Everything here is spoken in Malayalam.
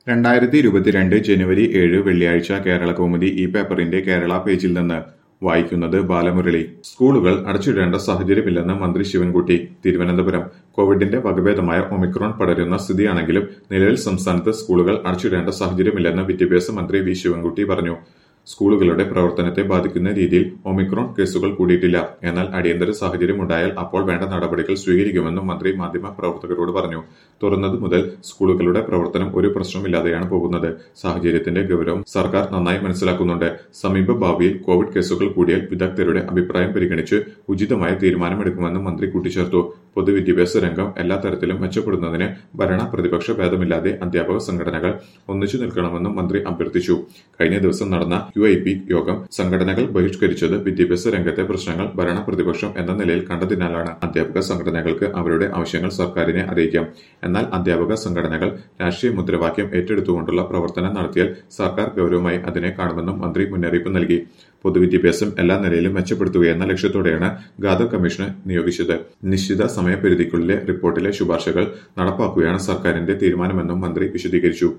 രണ്ടായിരത്തി ഇരുപത്തിരണ്ട് ജനുവരി ഏഴ് വെള്ളിയാഴ്ച കേരള കൗമുദി ഈ പേപ്പറിന്റെ കേരള പേജിൽ നിന്ന് വായിക്കുന്നത് ബാലമുരളി സ്കൂളുകൾ അടച്ചിടേണ്ട സാഹചര്യമില്ലെന്ന് മന്ത്രി ശിവൻകുട്ടി തിരുവനന്തപുരം കോവിഡിന്റെ വകഭേദമായ ഒമിക്രോൺ പടരുന്ന സ്ഥിതിയാണെങ്കിലും നിലവിൽ സംസ്ഥാനത്ത് സ്കൂളുകൾ അടച്ചിടേണ്ട സാഹചര്യമില്ലെന്ന് വിദ്യാഭ്യാസ മന്ത്രി വി ശിവൻകുട്ടി പറഞ്ഞു സ്കൂളുകളുടെ പ്രവർത്തനത്തെ ബാധിക്കുന്ന രീതിയിൽ ഒമിക്രോൺ കേസുകൾ കൂടിയിട്ടില്ല എന്നാൽ അടിയന്തര സാഹചര്യം ഉണ്ടായാൽ അപ്പോൾ വേണ്ട നടപടികൾ സ്വീകരിക്കുമെന്നും മന്ത്രി മാധ്യമ പ്രവർത്തകരോട് പറഞ്ഞു തുറന്നതു മുതൽ സ്കൂളുകളുടെ പ്രവർത്തനം ഒരു പ്രശ്നമില്ലാതെയാണ് പോകുന്നത് സാഹചര്യത്തിന്റെ ഗൗരവം സർക്കാർ നന്നായി മനസ്സിലാക്കുന്നുണ്ട് സമീപ ഭാവിയിൽ കോവിഡ് കേസുകൾ കൂടിയാൽ വിദഗ്ധരുടെ അഭിപ്രായം പരിഗണിച്ച് ഉചിതമായ തീരുമാനമെടുക്കുമെന്നും മന്ത്രി കൂട്ടിച്ചേർത്തു പൊതുവിദ്യാഭ്യാസ രംഗം എല്ലാ തരത്തിലും മെച്ചപ്പെടുന്നതിന് ഭരണ പ്രതിപക്ഷ ഭേദമില്ലാതെ അധ്യാപക സംഘടനകൾ ഒന്നിച്ചു നിൽക്കണമെന്നും മന്ത്രി അഭ്യർത്ഥിച്ചു കഴിഞ്ഞ ദിവസം നടന്ന യു ഐ പി യോഗം സംഘടനകൾ ബഹിഷ്കരിച്ചത് വിദ്യാഭ്യാസ രംഗത്തെ പ്രശ്നങ്ങൾ ഭരണ പ്രതിപക്ഷം എന്ന നിലയിൽ കണ്ടതിനാലാണ് അധ്യാപക സംഘടനകൾക്ക് അവരുടെ ആവശ്യങ്ങൾ സർക്കാരിനെ അറിയിക്കാം എന്നാൽ അധ്യാപക സംഘടനകൾ രാഷ്ട്രീയ മുദ്രാവാക്യം ഏറ്റെടുത്തുകൊണ്ടുള്ള പ്രവർത്തനം നടത്തിയാൽ സർക്കാർ ഗൗരവമായി അതിനെ കാണുമെന്നും മന്ത്രി മുന്നറിയിപ്പ് നൽകി പൊതുവിദ്യാഭ്യാസം എല്ലാ നിലയിലും മെച്ചപ്പെടുത്തുകയെന്ന ലക്ഷ്യത്തോടെയാണ് ഗാദർ കമ്മീഷനെ നിയോഗിച്ചത് നിശ്ചിത സമയപരിധിക്കുള്ളിലെ റിപ്പോർട്ടിലെ ശുപാർശകൾ നടപ്പാക്കുകയാണ് സർക്കാരിന്റെ തീരുമാനമെന്നും മന്ത്രി വിശദീകരിച്ചു